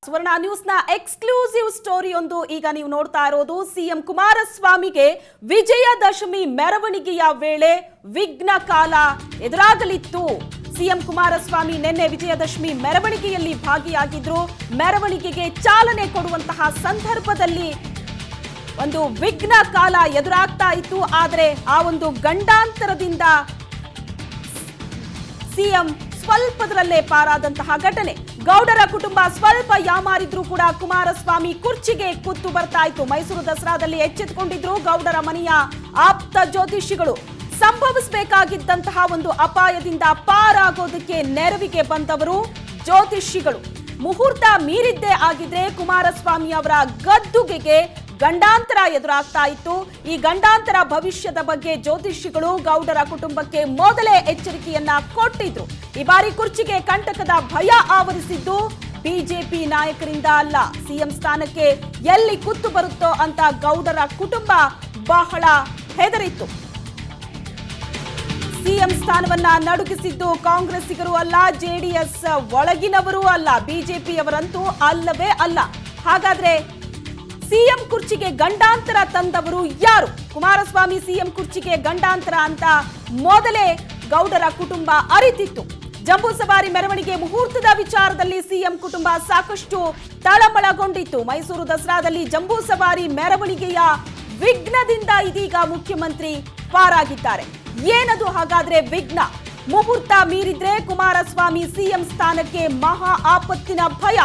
ಸುವರ್ಣ ನ್ಯೂಸ್ನ exclusive story ಒಂದು ಈಗ ನೀವು ನೋಡ್ತಾ ಇರೋದು ಸಿಎಂ ಕುಮಾರಸ್ವಾಮಿಗೆ ವಿಜಯದಶಮಿ ಮೆರವಣಿಗೆಯ ವೇಳೆ ವಿಘ್ನ ಕಾಲ ಎದುರಾಗಲಿತ್ತು ಸಿಎಂ ಕುಮಾರಸ್ವಾಮಿ ನಿನ್ನೆ ವಿಜಯದಶಮಿ ಮೆರವಣಿಗೆಯಲ್ಲಿ ಭಾಗಿಯಾಗಿದ್ರು ಮೆರವಣಿಗೆಗೆ ಚಾಲನೆ ಕೊಡುವಂತಹ ಸಂದರ್ಭದಲ್ಲಿ ಒಂದು ವಿಘ್ನ ಕಾಲ ಎದುರಾಗ್ತಾ ಇತ್ತು ಆದರೆ ಆ ಒಂದು ಗಂಡಾಂತರದಿಂದ ಸಿಎಂ ಸ್ವಲ್ಪದರಲ್ಲೇ ಪಾರಾದಂತಹ ಘಟನೆ ಗೌಡರ ಕುಟುಂಬ ಸ್ವಲ್ಪ ಯಾಮಾರಿದ್ರು ಕೂಡ ಕುಮಾರಸ್ವಾಮಿ ಕುರ್ಚಿಗೆ ಕುತ್ತು ಬರ್ತಾ ಇತ್ತು ಮೈಸೂರು ದಸರಾದಲ್ಲಿ ಎಚ್ಚೆತ್ತುಕೊಂಡಿದ್ರು ಗೌಡರ ಮನೆಯ ಆಪ್ತ ಜ್ಯೋತಿಷಿಗಳು ಸಂಭವಿಸಬೇಕಾಗಿದ್ದಂತಹ ಒಂದು ಅಪಾಯದಿಂದ ಪಾರಾಗೋದಕ್ಕೆ ನೆರವಿಗೆ ಬಂದವರು ಜ್ಯೋತಿಷಿಗಳು ಮುಹೂರ್ತ ಮೀರಿದ್ದೇ ಆಗಿದ್ರೆ ಕುಮಾರಸ್ವಾಮಿ ಅವರ ಗದ್ದುಗೆಗೆ ಗಂಡಾಂತರ ಎದುರಾಗ್ತಾ ಇತ್ತು ಈ ಗಂಡಾಂತರ ಭವಿಷ್ಯದ ಬಗ್ಗೆ ಜ್ಯೋತಿಷಿಗಳು ಗೌಡರ ಕುಟುಂಬಕ್ಕೆ ಮೊದಲೇ ಎಚ್ಚರಿಕೆಯನ್ನ ಕೊಟ್ಟಿದ್ರು ಈ ಬಾರಿ ಕುರ್ಚಿಗೆ ಕಂಟಕದ ಭಯ ಆವರಿಸಿದ್ದು ಬಿಜೆಪಿ ನಾಯಕರಿಂದ ಅಲ್ಲ ಸಿಎಂ ಸ್ಥಾನಕ್ಕೆ ಎಲ್ಲಿ ಕುತ್ತು ಬರುತ್ತೋ ಅಂತ ಗೌಡರ ಕುಟುಂಬ ಬಹಳ ಹೆದರಿತ್ತು ಸಿಎಂ ಸ್ಥಾನವನ್ನ ನಡುಗಿಸಿದ್ದು ಕಾಂಗ್ರೆಸ್ಸಿಗರು ಅಲ್ಲ ಜೆಡಿಎಸ್ ಒಳಗಿನವರೂ ಅಲ್ಲ ಬಿಜೆಪಿಯವರಂತೂ ಅಲ್ಲವೇ ಅಲ್ಲ ಹಾಗಾದ್ರೆ ಸಿಎಂ ಕುರ್ಚಿಗೆ ಗಂಡಾಂತರ ತಂದವರು ಯಾರು ಕುಮಾರಸ್ವಾಮಿ ಸಿಎಂ ಕುರ್ಚಿಗೆ ಗಂಡಾಂತರ ಅಂತ ಮೊದಲೇ ಗೌಡರ ಕುಟುಂಬ ಅರಿತಿತ್ತು ಜಂಬೂ ಸವಾರಿ ಮೆರವಣಿಗೆ ಮುಹೂರ್ತದ ವಿಚಾರದಲ್ಲಿ ಸಿಎಂ ಕುಟುಂಬ ಸಾಕಷ್ಟು ತಳಮಳಗೊಂಡಿತ್ತು ಮೈಸೂರು ದಸರಾದಲ್ಲಿ ಜಂಬೂ ಸವಾರಿ ಮೆರವಣಿಗೆಯ ವಿಘ್ನದಿಂದ ಇದೀಗ ಮುಖ್ಯಮಂತ್ರಿ ಪಾರಾಗಿದ್ದಾರೆ ಏನದು ಹಾಗಾದ್ರೆ ವಿಘ್ನ ಮುಹೂರ್ತ ಮೀರಿದ್ರೆ ಕುಮಾರಸ್ವಾಮಿ ಸಿಎಂ ಸ್ಥಾನಕ್ಕೆ ಮಹಾ ಆಪತ್ತಿನ ಭಯ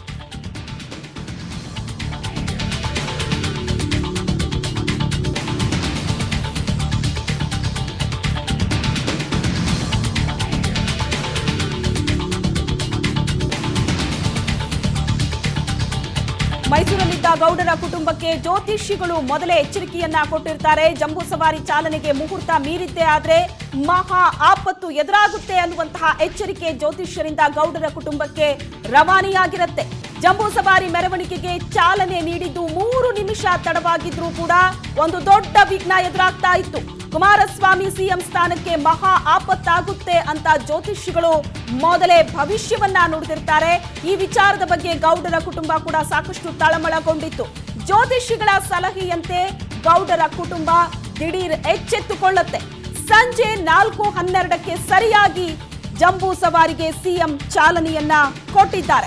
ಮೈಸೂರಲ್ಲಿದ್ದ ಗೌಡರ ಕುಟುಂಬಕ್ಕೆ ಜ್ಯೋತಿಷಿಗಳು ಮೊದಲೇ ಎಚ್ಚರಿಕೆಯನ್ನ ಕೊಟ್ಟಿರ್ತಾರೆ ಜಂಬೂ ಸವಾರಿ ಚಾಲನೆಗೆ ಮುಹೂರ್ತ ಮೀರಿದ್ದೇ ಆದ್ರೆ ಮಹಾ ಆಪತ್ತು ಎದುರಾಗುತ್ತೆ ಅನ್ನುವಂತಹ ಎಚ್ಚರಿಕೆ ಜ್ಯೋತಿಷ್ಯರಿಂದ ಗೌಡರ ಕುಟುಂಬಕ್ಕೆ ರವಾನೆಯಾಗಿರುತ್ತೆ ಜಂಬೂ ಸವಾರಿ ಮೆರವಣಿಗೆಗೆ ಚಾಲನೆ ನೀಡಿದ್ದು ಮೂರು ನಿಮಿಷ ತಡವಾಗಿದ್ರೂ ಕೂಡ ಒಂದು ದೊಡ್ಡ ವಿಘ್ನ ಎದುರಾಗ್ತಾ ಇತ್ತು ಕುಮಾರಸ್ವಾಮಿ ಸಿಎಂ ಸ್ಥಾನಕ್ಕೆ ಮಹಾ ಆಪತ್ತಾಗುತ್ತೆ ಅಂತ ಜ್ಯೋತಿಷಿಗಳು ಮೊದಲೇ ಭವಿಷ್ಯವನ್ನ ನುಡಿದಿರ್ತಾರೆ ಈ ವಿಚಾರದ ಬಗ್ಗೆ ಗೌಡರ ಕುಟುಂಬ ಕೂಡ ಸಾಕಷ್ಟು ತಳಮಳಗೊಂಡಿತ್ತು ಜ್ಯೋತಿಷಿಗಳ ಸಲಹೆಯಂತೆ ಗೌಡರ ಕುಟುಂಬ ದಿಢೀರ್ ಎಚ್ಚೆತ್ತುಕೊಳ್ಳುತ್ತೆ ಸಂಜೆ ನಾಲ್ಕು ಹನ್ನೆರಡಕ್ಕೆ ಸರಿಯಾಗಿ ಜಂಬೂ ಸವಾರಿಗೆ ಸಿಎಂ ಚಾಲನೆಯನ್ನ ಕೊಟ್ಟಿದ್ದಾರೆ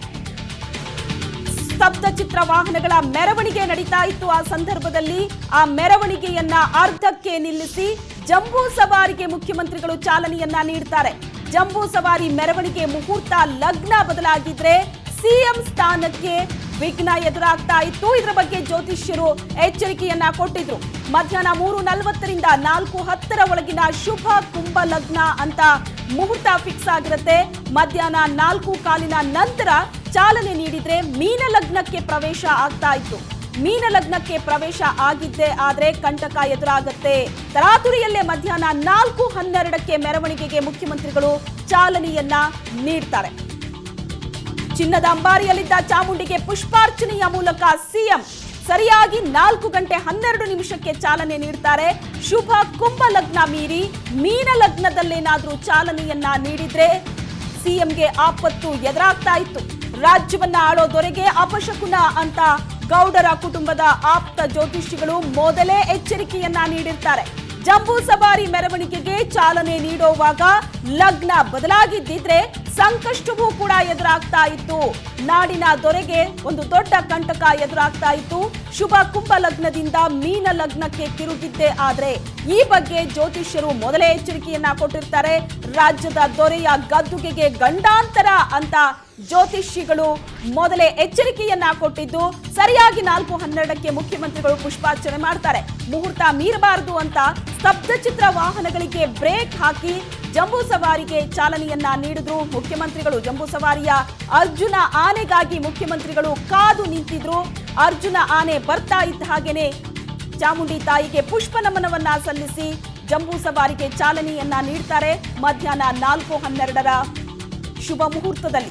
ಸ್ತಬ್ಧ ಚಿತ್ರ ವಾಹನಗಳ ಮೆರವಣಿಗೆ ನಡೀತಾ ಇತ್ತು ಆ ಸಂದರ್ಭದಲ್ಲಿ ಆ ಮೆರವಣಿಗೆಯನ್ನ ಅರ್ಧಕ್ಕೆ ನಿಲ್ಲಿಸಿ ಜಂಬೂ ಸವಾರಿಗೆ ಮುಖ್ಯಮಂತ್ರಿಗಳು ಚಾಲನೆಯನ್ನ ನೀಡ್ತಾರೆ ಜಂಬೂ ಸವಾರಿ ಮೆರವಣಿಗೆ ಮುಹೂರ್ತ ಲಗ್ನ ಬದಲಾಗಿದ್ರೆ ಸಿಎಂ ಸ್ಥಾನಕ್ಕೆ ವಿಘ್ನ ಎದುರಾಗ್ತಾ ಇತ್ತು ಇದರ ಬಗ್ಗೆ ಜ್ಯೋತಿಷ್ಯರು ಎಚ್ಚರಿಕೆಯನ್ನ ಕೊಟ್ಟಿದ್ರು ಮಧ್ಯಾಹ್ನ ಮೂರು ನಲವತ್ತರಿಂದ ನಾಲ್ಕು ಹತ್ತರ ಒಳಗಿನ ಶುಭ ಕುಂಭ ಲಗ್ನ ಅಂತ ಮುಹೂರ್ತ ಫಿಕ್ಸ್ ಆಗಿರುತ್ತೆ ಮಧ್ಯಾಹ್ನ ನಾಲ್ಕು ಕಾಲಿನ ನಂತರ ಚಾಲನೆ ನೀಡಿದ್ರೆ ಮೀನ ಲಗ್ನಕ್ಕೆ ಪ್ರವೇಶ ಆಗ್ತಾ ಇತ್ತು ಮೀನ ಲಗ್ನಕ್ಕೆ ಪ್ರವೇಶ ಆಗಿದ್ದೇ ಆದ್ರೆ ಕಂಟಕ ಎದುರಾಗತ್ತೆ ತರಾತುರಿಯಲ್ಲೇ ಮಧ್ಯಾಹ್ನ ನಾಲ್ಕು ಹನ್ನೆರಡಕ್ಕೆ ಮೆರವಣಿಗೆಗೆ ಮುಖ್ಯಮಂತ್ರಿಗಳು ಚಾಲನೆಯನ್ನ ನೀಡ್ತಾರೆ ಚಿನ್ನದ ಅಂಬಾರಿಯಲ್ಲಿದ್ದ ಚಾಮುಂಡಿಗೆ ಪುಷ್ಪಾರ್ಚನೆಯ ಮೂಲಕ ಸಿಎಂ ಸರಿಯಾಗಿ ನಾಲ್ಕು ಗಂಟೆ ಹನ್ನೆರಡು ನಿಮಿಷಕ್ಕೆ ಚಾಲನೆ ನೀಡ್ತಾರೆ ಶುಭ ಕುಂಭ ಲಗ್ನ ಮೀರಿ ಮೀನ ಲಗ್ನದಲ್ಲೇನಾದ್ರೂ ಚಾಲನೆಯನ್ನ ನೀಡಿದ್ರೆ ಸಿಎಂಗೆ ಆಪತ್ತು ಎದುರಾಗ್ತಾ ಇತ್ತು ರಾಜ್ಯವನ್ನ ಆಳೋ ದೊರೆಗೆ ಅಪಶಕುನ ಅಂತ ಗೌಡರ ಕುಟುಂಬದ ಆಪ್ತ ಜ್ಯೋತಿಷಿಗಳು ಮೊದಲೇ ಎಚ್ಚರಿಕೆಯನ್ನ ನೀಡಿರ್ತಾರೆ ಜಂಬೂ ಸವಾರಿ ಮೆರವಣಿಗೆಗೆ ಚಾಲನೆ ನೀಡುವಾಗ ಲಗ್ನ ಬದಲಾಗಿದ್ದಿದ್ರೆ ಸಂಕಷ್ಟವೂ ಕೂಡ ಎದುರಾಗ್ತಾ ಇತ್ತು ನಾಡಿನ ದೊರೆಗೆ ಒಂದು ದೊಡ್ಡ ಕಂಟಕ ಎದುರಾಗ್ತಾ ಇತ್ತು ಶುಭ ಕುಂಭ ಲಗ್ನದಿಂದ ಮೀನ ಲಗ್ನಕ್ಕೆ ತಿರುಗಿದ್ದೇ ಆದ್ರೆ ಈ ಬಗ್ಗೆ ಜ್ಯೋತಿಷ್ಯರು ಮೊದಲೇ ಎಚ್ಚರಿಕೆಯನ್ನ ಕೊಟ್ಟಿರ್ತಾರೆ ರಾಜ್ಯದ ದೊರೆಯ ಗದ್ದುಗೆಗೆ ಗಂಡಾಂತರ ಅಂತ ಜ್ಯೋತಿಷಿಗಳು ಮೊದಲೇ ಎಚ್ಚರಿಕೆಯನ್ನ ಕೊಟ್ಟಿದ್ದು ಸರಿಯಾಗಿ ನಾಲ್ಕು ಹನ್ನೆರಡಕ್ಕೆ ಮುಖ್ಯಮಂತ್ರಿಗಳು ಪುಷ್ಪಾರ್ಚನೆ ಮಾಡ್ತಾರೆ ಮುಹೂರ್ತ ಮೀರಬಾರದು ಅಂತ ಸ್ತಬ್ಧ ಚಿತ್ರ ವಾಹನಗಳಿಗೆ ಬ್ರೇಕ್ ಹಾಕಿ ಜಂಬೂ ಸವಾರಿಗೆ ಚಾಲನೆಯನ್ನ ನೀಡಿದ್ರು ಮುಖ್ಯಮಂತ್ರಿಗಳು ಜಂಬೂ ಸವಾರಿಯ ಅರ್ಜುನ ಆನೆಗಾಗಿ ಮುಖ್ಯಮಂತ್ರಿಗಳು ಕಾದು ನಿಂತಿದ್ರು ಅರ್ಜುನ ಆನೆ ಬರ್ತಾ ಇದ್ದ ಹಾಗೇನೆ ಚಾಮುಂಡಿ ತಾಯಿಗೆ ಪುಷ್ಪ ನಮನವನ್ನ ಸಲ್ಲಿಸಿ ಜಂಬೂ ಸವಾರಿಗೆ ಚಾಲನೆಯನ್ನ ನೀಡ್ತಾರೆ ಮಧ್ಯಾಹ್ನ ನಾಲ್ಕು ಹನ್ನೆರಡರ ಶುಭ ಮುಹೂರ್ತದಲ್ಲಿ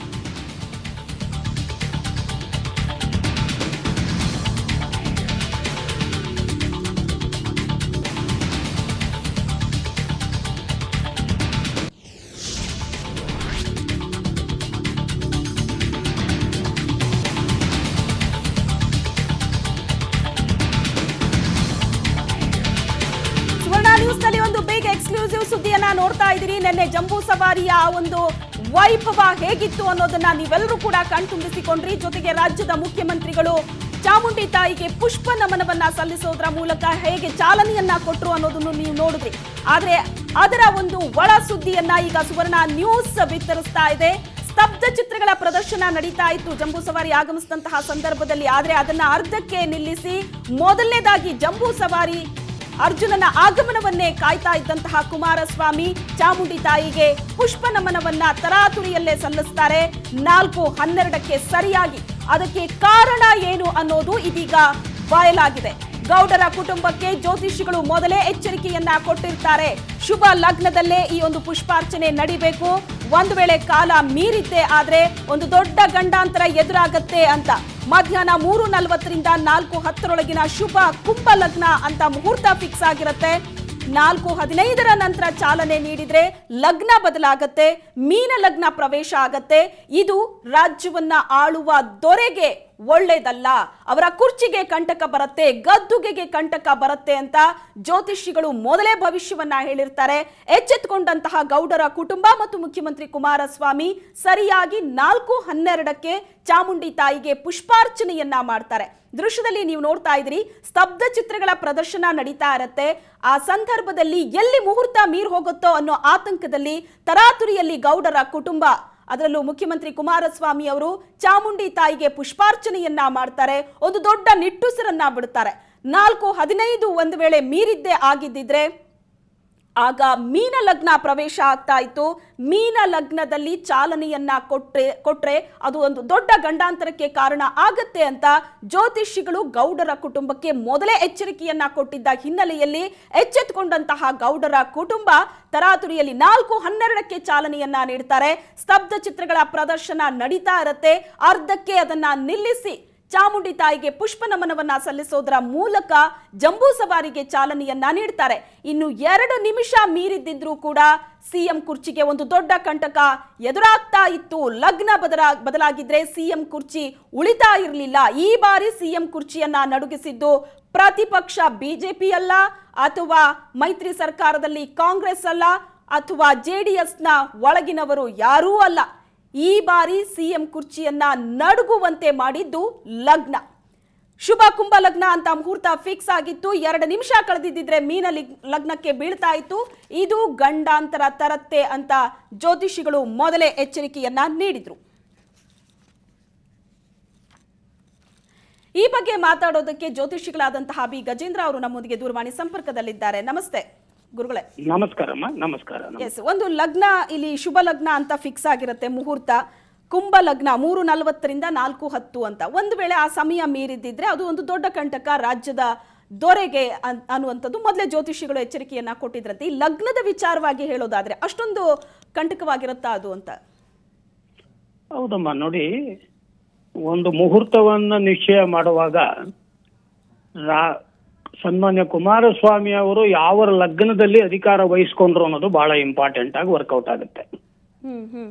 ನೋಡ್ತಾ ಇದ್ದೀರಿ ನಿನ್ನೆ ಜಂಬೂ ಸವಾರಿಯ ಆ ಒಂದು ವೈಭವ ಹೇಗಿತ್ತು ಅನ್ನೋದನ್ನ ನೀವೆಲ್ಲರೂ ಕೂಡ ಕಣ್ತುಂಬಿಸಿಕೊಂಡ್ರಿ ಜೊತೆಗೆ ರಾಜ್ಯದ ಮುಖ್ಯಮಂತ್ರಿಗಳು ಚಾಮುಂಡಿ ತಾಯಿಗೆ ಪುಷ್ಪ ನಮನವನ್ನ ಸಲ್ಲಿಸೋದ್ರ ಮೂಲಕ ಹೇಗೆ ಚಾಲನೆಯನ್ನ ಕೊಟ್ರು ಅನ್ನೋದನ್ನು ನೀವು ನೋಡಿದ್ರಿ ಆದ್ರೆ ಅದರ ಒಂದು ಒಳ ಸುದ್ದಿಯನ್ನ ಈಗ ಸುವರ್ಣ ನ್ಯೂಸ್ ಬಿತ್ತರಿಸ್ತಾ ಇದೆ ಸ್ತಬ್ಧ ಚಿತ್ರಗಳ ಪ್ರದರ್ಶನ ನಡೀತಾ ಇತ್ತು ಜಂಬೂ ಸವಾರಿ ಆಗಮಿಸಿದಂತಹ ಸಂದರ್ಭದಲ್ಲಿ ಆದ್ರೆ ಅದನ್ನ ಅರ್ಧಕ್ಕೆ ನಿಲ್ಲಿಸಿ ಮೊದಲನೇದಾಗಿ ಜಂಬೂ ಸವಾರಿ ಅರ್ಜುನನ ಆಗಮನವನ್ನೇ ಕಾಯ್ತಾ ಇದ್ದಂತಹ ಕುಮಾರಸ್ವಾಮಿ ಚಾಮುಂಡಿ ತಾಯಿಗೆ ಪುಷ್ಪ ನಮನವನ್ನ ತರಾತುರಿಯಲ್ಲೇ ಸಲ್ಲಿಸ್ತಾರೆ ನಾಲ್ಕು ಹನ್ನೆರಡಕ್ಕೆ ಸರಿಯಾಗಿ ಅದಕ್ಕೆ ಕಾರಣ ಏನು ಅನ್ನೋದು ಇದೀಗ ಬಯಲಾಗಿದೆ ಗೌಡರ ಕುಟುಂಬಕ್ಕೆ ಜ್ಯೋತಿಷಿಗಳು ಮೊದಲೇ ಎಚ್ಚರಿಕೆಯನ್ನ ಕೊಟ್ಟಿರ್ತಾರೆ ಶುಭ ಲಗ್ನದಲ್ಲೇ ಈ ಒಂದು ಪುಷ್ಪಾರ್ಚನೆ ನಡಿಬೇಕು ಒಂದು ವೇಳೆ ಕಾಲ ಮೀರಿದ್ದೆ ಆದ್ರೆ ಒಂದು ದೊಡ್ಡ ಗಂಡಾಂತರ ಎದುರಾಗತ್ತೆ ಅಂತ ಮಧ್ಯಾಹ್ನ ಮೂರು ನಲವತ್ತರಿಂದ ನಾಲ್ಕು ಹತ್ತರೊಳಗಿನ ಶುಭ ಕುಂಭ ಲಗ್ನ ಅಂತ ಮುಹೂರ್ತ ಫಿಕ್ಸ್ ಆಗಿರುತ್ತೆ ನಾಲ್ಕು ಹದಿನೈದರ ನಂತರ ಚಾಲನೆ ನೀಡಿದ್ರೆ ಲಗ್ನ ಬದಲಾಗತ್ತೆ ಮೀನ ಲಗ್ನ ಪ್ರವೇಶ ಆಗತ್ತೆ ಇದು ರಾಜ್ಯವನ್ನ ಆಳುವ ದೊರೆಗೆ ಒಳ್ಳೇದಲ್ಲ ಅವರ ಕುರ್ಚಿಗೆ ಕಂಟಕ ಬರುತ್ತೆ ಗದ್ದುಗೆಗೆ ಕಂಟಕ ಬರುತ್ತೆ ಅಂತ ಜ್ಯೋತಿಷಿಗಳು ಮೊದಲೇ ಭವಿಷ್ಯವನ್ನ ಹೇಳಿರ್ತಾರೆ ಎಚ್ಚೆತ್ತುಕೊಂಡಂತಹ ಗೌಡರ ಕುಟುಂಬ ಮತ್ತು ಮುಖ್ಯಮಂತ್ರಿ ಕುಮಾರಸ್ವಾಮಿ ಸರಿಯಾಗಿ ನಾಲ್ಕು ಹನ್ನೆರಡಕ್ಕೆ ಚಾಮುಂಡಿ ತಾಯಿಗೆ ಪುಷ್ಪಾರ್ಚನೆಯನ್ನ ಮಾಡ್ತಾರೆ ದೃಶ್ಯದಲ್ಲಿ ನೀವು ನೋಡ್ತಾ ಇದ್ರಿ ಸ್ತಬ್ಧ ಚಿತ್ರಗಳ ಪ್ರದರ್ಶನ ನಡೀತಾ ಇರತ್ತೆ ಆ ಸಂದರ್ಭದಲ್ಲಿ ಎಲ್ಲಿ ಮುಹೂರ್ತ ಮೀರ್ ಹೋಗುತ್ತೋ ಅನ್ನೋ ಆತಂಕದಲ್ಲಿ ತರಾತುರಿಯಲ್ಲಿ ಗೌಡರ ಕುಟುಂಬ ಅದರಲ್ಲೂ ಮುಖ್ಯಮಂತ್ರಿ ಕುಮಾರಸ್ವಾಮಿ ಅವರು ಚಾಮುಂಡಿ ತಾಯಿಗೆ ಪುಷ್ಪಾರ್ಚನೆಯನ್ನ ಮಾಡ್ತಾರೆ ಒಂದು ದೊಡ್ಡ ನಿಟ್ಟುಸಿರನ್ನ ಬಿಡುತ್ತಾರೆ ನಾಲ್ಕು ಹದಿನೈದು ಒಂದು ವೇಳೆ ಮೀರಿದ್ದೇ ಆಗಿದ್ದಿದ್ರೆ ಆಗ ಮೀನ ಲಗ್ನ ಪ್ರವೇಶ ಆಗ್ತಾ ಇತ್ತು ಮೀನ ಲಗ್ನದಲ್ಲಿ ಚಾಲನೆಯನ್ನ ಕೊಟ್ರೆ ಕೊಟ್ರೆ ಅದು ಒಂದು ದೊಡ್ಡ ಗಂಡಾಂತರಕ್ಕೆ ಕಾರಣ ಆಗತ್ತೆ ಅಂತ ಜ್ಯೋತಿಷಿಗಳು ಗೌಡರ ಕುಟುಂಬಕ್ಕೆ ಮೊದಲೇ ಎಚ್ಚರಿಕೆಯನ್ನ ಕೊಟ್ಟಿದ್ದ ಹಿನ್ನೆಲೆಯಲ್ಲಿ ಎಚ್ಚೆತ್ತುಕೊಂಡಂತಹ ಗೌಡರ ಕುಟುಂಬ ತರಾತುರಿಯಲ್ಲಿ ನಾಲ್ಕು ಹನ್ನೆರಡಕ್ಕೆ ಚಾಲನೆಯನ್ನ ನೀಡ್ತಾರೆ ಸ್ತಬ್ಧ ಚಿತ್ರಗಳ ಪ್ರದರ್ಶನ ನಡೀತಾ ಇರತ್ತೆ ಅರ್ಧಕ್ಕೆ ಅದನ್ನ ನಿಲ್ಲಿಸಿ ಚಾಮುಂಡಿ ತಾಯಿಗೆ ಪುಷ್ಪ ನಮನವನ್ನ ಸಲ್ಲಿಸೋದರ ಮೂಲಕ ಜಂಬೂ ಸವಾರಿಗೆ ಚಾಲನೆಯನ್ನ ನೀಡ್ತಾರೆ ಇನ್ನು ಎರಡು ನಿಮಿಷ ಮೀರಿದ್ದಿದ್ರೂ ಕೂಡ ಸಿಎಂ ಕುರ್ಚಿಗೆ ಒಂದು ದೊಡ್ಡ ಕಂಟಕ ಎದುರಾಗ್ತಾ ಇತ್ತು ಲಗ್ನ ಬದಲ ಬದಲಾಗಿದ್ರೆ ಸಿಎಂ ಕುರ್ಚಿ ಉಳಿತಾ ಇರಲಿಲ್ಲ ಈ ಬಾರಿ ಸಿಎಂ ಕುರ್ಚಿಯನ್ನ ನಡುಗಿಸಿದ್ದು ಪ್ರತಿಪಕ್ಷ ಬಿಜೆಪಿ ಅಲ್ಲ ಅಥವಾ ಮೈತ್ರಿ ಸರ್ಕಾರದಲ್ಲಿ ಕಾಂಗ್ರೆಸ್ ಅಲ್ಲ ಅಥವಾ ಜೆಡಿಎಸ್ನ ಒಳಗಿನವರು ಯಾರೂ ಅಲ್ಲ ಈ ಬಾರಿ ಸಿಎಂ ಕುರ್ಚಿಯನ್ನ ನಡುಗುವಂತೆ ಮಾಡಿದ್ದು ಲಗ್ನ ಶುಭ ಕುಂಭ ಲಗ್ನ ಅಂತ ಮುಹೂರ್ತ ಫಿಕ್ಸ್ ಆಗಿತ್ತು ಎರಡು ನಿಮಿಷ ಕಳೆದಿದ್ದಿದ್ರೆ ಮೀನ ಲಿಗ್- ಲಗ್ನಕ್ಕೆ ಬೀಳ್ತಾ ಇತ್ತು ಇದು ಗಂಡಾಂತರ ತರತ್ತೆ ಅಂತ ಜ್ಯೋತಿಷಿಗಳು ಮೊದಲೇ ಎಚ್ಚರಿಕೆಯನ್ನ ನೀಡಿದ್ರು ಈ ಬಗ್ಗೆ ಮಾತಾಡೋದಕ್ಕೆ ಜ್ಯೋತಿಷಿಗಳಾದಂತಹ ಬಿ ಗಜೇಂದ್ರ ಅವರು ನಮ್ಮೊಂದಿಗೆ ದೂರವಾಣಿ ಸಂಪರ್ಕದಲ್ಲಿದ್ದಾರೆ ನಮಸ್ತೆ ಗುರುಗಳೇ ನಮಸ್ಕಾರಮ್ಮ ನಮಸ್ಕಾರ ನಮ- ಎಸ್ ಒಂದು ಲಗ್ನ ಇಲ್ಲಿ ಶುಭ ಲಗ್ನ ಅಂತ ಫಿಕ್ಸ್ ಆಗಿರುತ್ತೆ ಮುಹೂರ್ತ ಕುಂಭ ಲಗ್ನ ಮೂರು ನಲವತ್ತರಿಂದ ನಾಲ್ಕು ಹತ್ತು ಅಂತ ಒಂದು ವೇಳೆ ಆ ಸಮಯ ಮೀರಿದ್ದಿದ್ರೆ ಅದು ಒಂದು ದೊಡ್ಡ ಕಂಟಕ ರಾಜ್ಯದ ದೊರೆಗೆ ಅನ್- ಅನ್ನುವಂಥದ್ದು ಮೊದಲೇ ಜ್ಯೋತಿಷಿಗಳು ಎಚ್ಚರಿಕೆಯನ್ನ ಕೊಟ್ಟಿದ್ರಂತೆ ಈ ಲಗ್ನದ ವಿಚಾರವಾಗಿ ಹೇಳೋದಾದ್ರೆ ಅಷ್ಟೊಂದು ಕಂಟಕವಾಗಿರುತ್ತಾ ಅದು ಅಂತ ಹೌದಮ್ಮ ನೋಡಿ ಒಂದು ಮುಹೂರ್ತವನ್ನ ನಿಶ್ಚಯ ಮಾಡುವಾಗ ರಾ- ಸನ್ಮಾನ್ಯ ಕುಮಾರಸ್ವಾಮಿ ಅವರು ಯಾವ ಲಗ್ನದಲ್ಲಿ ಅಧಿಕಾರ ವಹಿಸ್ಕೊಂಡ್ರು ಅನ್ನೋದು ಬಹಳ ಇಂಪಾರ್ಟೆಂಟ್ ಆಗಿ ವರ್ಕೌಟ್ ಆಗುತ್ತೆ ಹ್ಮ್ ಹ್ಮ್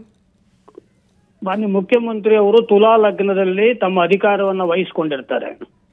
ಮಾನ್ಯ ಮುಖ್ಯಮಂತ್ರಿ ಅವರು ತುಲಾ ಲಗ್ನದಲ್ಲಿ ತಮ್ಮ ಅಧಿಕಾರವನ್ನ ವಹಿಸ್ಕೊಂಡಿರ್ತಾರೆ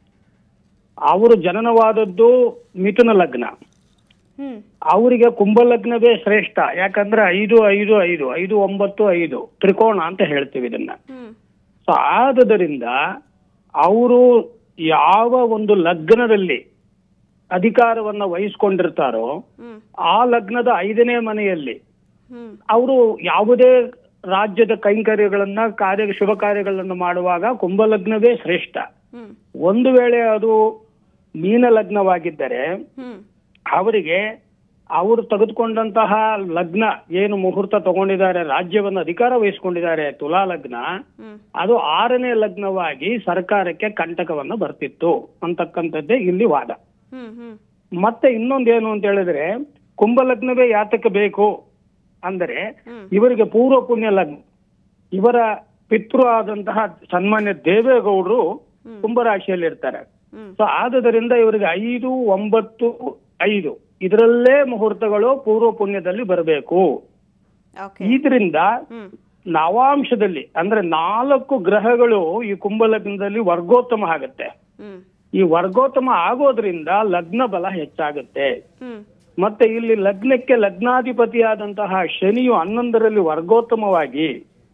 ಅವರು ಜನನವಾದದ್ದು ಮಿಥುನ ಲಗ್ನ ಹ್ಮ್ ಅವರಿಗೆ ಕುಂಭ ಲಗ್ನವೇ ಶ್ರೇಷ್ಠ ಯಾಕಂದ್ರೆ ಐದು ಐದು ಐದು ಐದು ಒಂಬತ್ತು ಐದು ತ್ರಿಕೋಣ ಅಂತ ಹೇಳ್ತೀವಿ ಇದನ್ನ ಹ್ಮ್ ಸೊ ಆದುದರಿಂದ ಅವರು ಯಾವ ಒಂದು ಲಗ್ನದಲ್ಲಿ ಅಧಿಕಾರವನ್ನ ವಹಿಸ್ಕೊಂಡಿರ್ತಾರೋ ಹ್ಮ್ ಆ ಲಗ್ನದ ಐದನೇ ಮನೆಯಲ್ಲಿ ಹ್ಮ್ ಅವರು ಯಾವುದೇ ರಾಜ್ಯದ ಕೈಂಕರ್ಯಗಳನ್ನ ಕಾರ್ಯ ಶುಭ ಕಾರ್ಯಗಳನ್ನು ಮಾಡುವಾಗ ಕುಂಭ ಲಗ್ನವೇ ಶ್ರೇಷ್ಠ ಹ್ಮ್ ಒಂದು ವೇಳೆ ಅದು ಮೀನ ಲಗ್ನವಾಗಿದ್ದರೆ ಹ್ಮ್ ಅವರಿಗೆ ಅವರು ತೆಗೆದುಕೊಂಡಂತಹ ಲಗ್ನ ಏನು ಮುಹೂರ್ತ ತಗೊಂಡಿದ್ದಾರೆ ರಾಜ್ಯವನ್ನು ಅಧಿಕಾರ ವಹಿಸ್ಕೊಂಡಿದ್ದಾರೆ ತುಲಾ ಲಗ್ನ ಹ್ಮ್ ಅದು ಆರನೇ ಲಗ್ನವಾಗಿ ಸರ್ಕಾರಕ್ಕೆ ಕಂಟಕವನ್ನು ಬರ್ತಿತ್ತು ಅಂತಕ್ಕಂಥದ್ದೇ ಇಲ್ಲಿ ವಾದ ಹ್ಮ್ ಹ್ಮ್ ಮತ್ತೆ ಇನ್ನೊಂದೇನು ಅಂತ ಹೇಳಿದ್ರೆ ಕುಂಭ ಲಗ್ನವೇ ಯಾತಕ್ಕೆ ಬೇಕು ಅಂದರೆ ಹ್ಮ್. ಇವರಿಗೆ ಪೂರ್ವ ಪುಣ್ಯ ಲಗ್ನ ಇವರ ಪಿತೃ ಆದಂತಹ ಸನ್ಮಾನ್ಯ ದೇವೇಗೌಡರು ಕುಂಭರಾಶಿಯಲ್ಲಿ ಇರ್ತಾರೆ ಹ್ಮ್ ಸೊ ಆದುದರಿಂದ ಇವರಿಗೆ ಐದು ಒಂಬತ್ತು ಐದು ಇದರಲ್ಲೇ ಮುಹೂರ್ತಗಳು ಪೂರ್ವ ಪುಣ್ಯದಲ್ಲಿ ಬರಬೇಕು ಓಕೆ ಇದರಿಂದ ಹ್ಮ್ ನವಾಂಶದಲ್ಲಿ ಅಂದ್ರೆ ನಾಲ್ಕು ಗ್ರಹಗಳು ಈ ಕುಂಭ ಲಗ್ನದಲ್ಲಿ ವರ್ಗೋತ್ತಮ ಆಗುತ್ತೆ ಹ್ಮ್ ಈ ವರ್ಗೋತ್ತಮ ಆಗೋದ್ರಿಂದ ಲಗ್ನ ಬಲ ಹೆಚ್ಚಾಗುತ್ತೆ ಹ್ಮ್ ಮತ್ತೆ ಇಲ್ಲಿ ಲಗ್ನಕ್ಕೆ ಲಗ್ನಾಧಿಪತಿಯಾದಂತಹ ಶನಿಯು ಹನ್ನೊಂದರಲ್ಲಿ ವರ್ಗೋತ್ತಮವಾಗಿ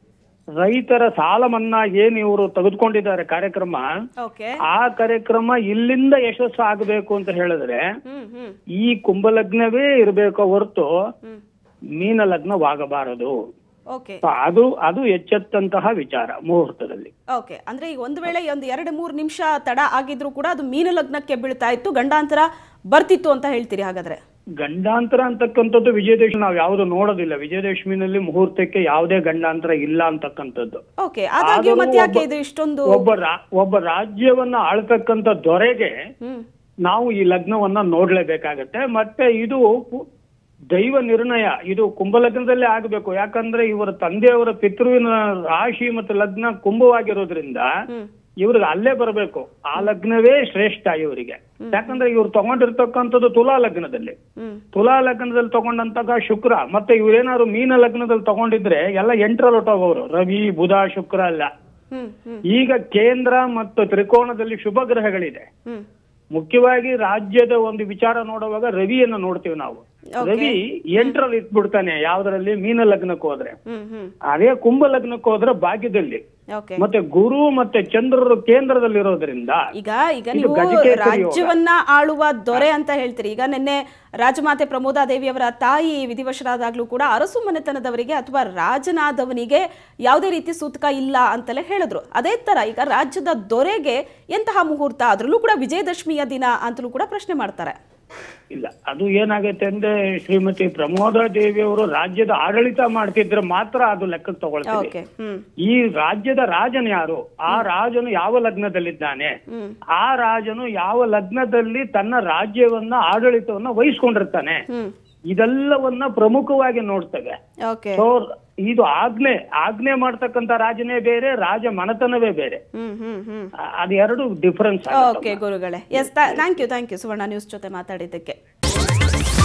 ರೈತರ ಸಾಲ ಮನ್ನಾ ಏನ್ ಇವರು ತೆಗೆದುಕೊಂಡಿದ್ದಾರೆ ಕಾರ್ಯಕ್ರಮ ಓಕೆ ಆ ಕಾರ್ಯಕ್ರಮ ಇಲ್ಲಿಂದ ಯಶಸ್ಸು ಆಗಬೇಕು ಅಂತ ಹೇಳಿದ್ರೆ ಹ್ಮ್ ಹ್ಮ್ ಈ ಕುಂಭಲಗ್ನವೇ ಇರಬೇಕು ಹೊರತು ಹ್ಮ್ ಮೀನ ಲಗ್ನವಾಗಬಾರದು ಓಕೆ So ಅದು ಅದು ಎಚ್ಚೆತ್ತಂತಹ ವಿಚಾರ ಮುಹೂರ್ತದಲ್ಲಿ ಓಕೆ ಅಂದ್ರೆ ಈಗ ಒಂದು ವೇಳೆ ಒಂದು ಎರಡು ಮೂರು ನಿಮಿಷ ತಡ ಆಗಿದ್ರು ಕೂಡ ಅದು ಮೀನು ಲಗ್ನಕ್ಕೆ ಬೀಳ್ತಾ ಇತ್ತು ಗಂಡಾಂತರ ಬರ್ತಿತ್ತು ಅಂತ ಹೇಳ್ತೀರಿ ಹಾಗಾದ್ರೆ ಗಂಡಾಂತರ ಅಂತಕ್ಕಂಥದ್ದು ವಿಜಯದಶಮಿ ನಾವು ಯಾವುದು ನೋಡೋದಿಲ್ಲ ವಿಜಯದಶಮಿನಲ್ಲಿ ಮುಹೂರ್ತಕ್ಕೆ ಯಾವುದೇ ಗಂಡಾಂತರ ಇಲ್ಲ ಅಂತಕ್ಕಂಥದ್ದು ಓಕೆ ಆದಾಗ್ಯೂ ಆದರೂ ಮತ್ತೆ ಯಾಕೆ ಒಬ್ಬ- ಇದು ಇಷ್ಟೊಂದು ಒಬ್ಬ ರಾ- ಒಬ್ಬ ರಾಜ್ಯವನ್ನ ಆಳ್ತಕ್ಕಂಥ ದೊರೆಗೆ ಹ್ಮ್ ನಾವು ಈ ಲಗ್ನವನ್ನ ನೋಡ್ಲೇಬೇಕಾಗತ್ತೆ ಮತ್ತೆ ಇದು ಪು- ದೈವ ನಿರ್ಣಯ ಇದು ಕುಂಭಲಗ್ನದಲ್ಲೇ ಆಗಬೇಕು ಯಾಕಂದ್ರೆ ಇವರ ತಂದೆಯವರ ಪಿತೃವಿನ ರಾಶಿ ಮತ್ತು ಲಗ್ನ ಕುಂಭವಾಗಿರೋದ್ರಿಂದ ಹ್ಮ್ ಇವ್ರಿಗೆ ಅಲ್ಲೇ ಬರಬೇಕು ಆ ಲಗ್ನವೇ ಶ್ರೇಷ್ಠ ಇವರಿಗೆ ಯಾಕಂದ್ರೆ ಇವ್ರು ತಗೊಂಡಿರ್ತಕ್ಕಂಥದ್ದು ತುಲಾ ಲಗ್ನದಲ್ಲಿ ಹ್ಮ್ ತುಲಾ ಲಗ್ನದಲ್ಲಿ ತಗೊಂಡಂತಹ ಶುಕ್ರ ಮತ್ತೆ ಇವ್ರೇನಾದ್ರು ಮೀನ ಲಗ್ನದಲ್ಲಿ ತಗೊಂಡಿದ್ರೆ ಎಲ್ಲ ಎಂಟರಲ್ಲಿ ಹೊಟ್ಟೋಗವ್ರು ರವಿ ಬುಧ ಶುಕ್ರ ಎಲ್ಲ ಹ್ಮ್ ಹ್ಮ್ ಈಗ ಕೇಂದ್ರ ಮತ್ತು ತ್ರಿಕೋಣದಲ್ಲಿ ಶುಭ ಗ್ರಹಗಳಿದೆ ಹ್ಮ್ ಮುಖ್ಯವಾಗಿ ರಾಜ್ಯದ ಒಂದು ವಿಚಾರ ನೋಡುವಾಗ ರವಿಯನ್ನ ನೋಡ್ತೀವಿ ನಾವು ರವಿ ಎಂಟರಲ್ಲಿ ಇಟ್ಬಿಡ್ತಾನೆ ಯಾವ್ದ್ರಲ್ಲಿ ಮೀನ ಲಗ್ನಕ್ಕೆ ಹೋದ್ರೆ ಹ್ಮ್ ಹ್ಮ್ ಅದೇ ಕುಂಭ ಲಗ್ನಕ್ಕೆ ಹೋದ್ರೆ ಭಾಗ್ಯದಲ್ಲಿ ಓಕೆ ಮತ್ತೆ ಗುರು ಮತ್ತೆ ಚಂದ್ರರು ಕೇಂದ್ರದಲ್ಲಿರೋದ್ರಿಂದ ಈಗ ಈಗ ಇದು ನೀವು ಗಜಕೇಸರಿ ಯೋಗ. ರಾಜ್ಯವನ್ನ ಆಳುವ ದೊರೆ ಅಂತ ಹೇಳ್ತೀರಿ ಈಗ ನಿನ್ನೆ ರಾಜಮಾತೆ ಪ್ರಮೋದಾದೇವಿಯವರ ತಾಯಿ ವಿಧಿವಶರಾದಾಗ್ಲೂ ಕೂಡ ಅರಸು ಮನೆತನದವರಿಗೆ ಅಥವಾ ರಾಜನಾದವನಿಗೆ ಯಾವುದೇ ರೀತಿ ಸೂತಕ ಇಲ್ಲ ಅಂತಲೇ ಹೇಳಿದ್ರು ಅದೇ ತರ ಈಗ ರಾಜ್ಯದ ದೊರೆಗೆ ಎಂತಹ ಮುಹೂರ್ತ ಅದರಲ್ಲೂ ಕೂಡ ವಿಜಯದಶಮಿಯ ದಿನ ಅಂತಲೂ ಕೂಡ ಪ್ರಶ್ನೆ ಮಾಡ್ತಾರೆ ಇಲ್ಲ ಅದು ಏನಾಗುತ್ತೆ ಅಂದ್ರೆ ಶ್ರೀಮತಿ ಪ್ರಮೋದ ದೇವಿ ಅವರು ರಾಜ್ಯದ ಆಡಳಿತ ಮಾಡ್ತಿದ್ರೆ ಮಾತ್ರ ಅದು ಲೆಕ್ಕಕ್ಕೆ ತಗೊಳ್ತೀವಿ ಓಕೆ ಹ್ಮ್ ಈ ರಾಜ್ಯದ ರಾಜನು ಯಾರು ಆ ರಾಜನು ಯಾವ ಲಗ್ನದಲ್ಲಿದ್ದಾನೆ ಹ್ಮ್ ಆ ರಾಜನು ಯಾವ ಲಗ್ನದಲ್ಲಿ ತನ್ನ ರಾಜ್ಯವನ್ನ ಆಡಳಿತವನ್ನ ವಹಿಸ್ಕೊಂಡಿರ್ತಾನೆ ಹ್ಮ್ ಇದೆಲ್ಲವನ್ನ ಪ್ರಮುಖವಾಗಿ ನೋಡ್ತೇವೆ ಓಕೆ ಸೊ ಇದು ಆಜ್ಞೆ ಆಜ್ಞೆ ಮಾಡ್ತಕ್ಕಂತ ರಾಜನೇ ಬೇರೆ ರಾಜ ಮನತನವೇ ಬೇರೆ ಹ್ಮ್ ಹ್ಮ್ ಹ್ಮ್ ಅ- ಅದು ಎರಡು ಡಿಫರೆನ್ಸ್ ಓಕೆ ಗುರುಗಳೇ yes thank you thank you Suvarna news ಜೊತೆ ಮಾತಾಡಿದ್ದಕ್ಕೆ